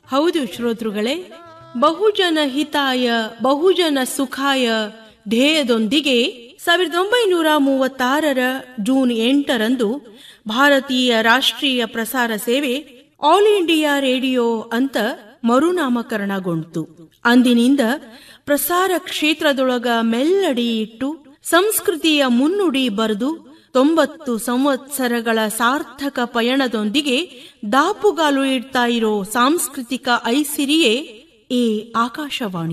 ಹೌದು ಶ್ರೋತೃಗಳೇ ಬಹುಜನ ಹಿತಾಯ ಬಹುಜನ ಸುಖಾಯ ಧ್ಯೇಯದೊಂದಿಗೆ ಸಾವಿರದ ಒಂಬೈನೂರ ಮೂವತ್ತಾರರ ಜೂನ್ ಎಂಟರಂದು ಭಾರತೀಯ ರಾಷ್ಟ್ರೀಯ ಪ್ರಸಾರ ಸೇವೆ ಆಲ್ ಇಂಡಿಯಾ ರೇಡಿಯೋ ಅಂತ ಮರುನಾಮಕರಣಗೊಂಡಿತು ಅಂದಿನಿಂದ ಪ್ರಸಾರ ಕ್ಷೇತ್ರದೊಳಗ ಮೆಲ್ಲಡಿ ಇಟ್ಟು ಸಂಸ್ಕೃತಿಯ ಮುನ್ನುಡಿ ಬರೆದು ತೊಂಬತ್ತು ಸಂವತ್ಸರಗಳ ಸಾರ್ಥಕ ಪಯಣದೊಂದಿಗೆ ದಾಪುಗಾಲು ಇಡ್ತಾ ಇರೋ ಸಾಂಸ್ಕೃತಿಕ ಐಸಿರಿಯೇ ಈ ಆಕಾಶವಾಣಿ